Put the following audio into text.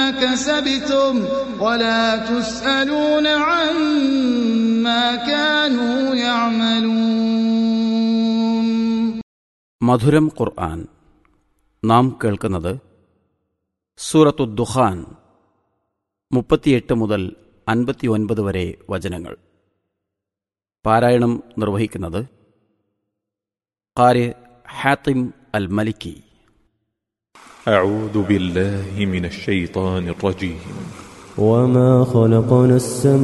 كسبتم ولا تسألون عما كانوا يعملون മധുരം ഖുർആൻ നാം കേൾക്കുന്നത് സൂറത്തു ദുഖാൻ മുപ്പത്തിയെട്ട് മുതൽ അൻപത്തിയൊൻപത് വരെ വചനങ്ങൾ പാരായണം നിർവഹിക്കുന്നത് ഖാരി ഹാത്തിം അൽ മലിക്കി أعوذ بالله من الشيطان الرجيم وما خلقنا السماء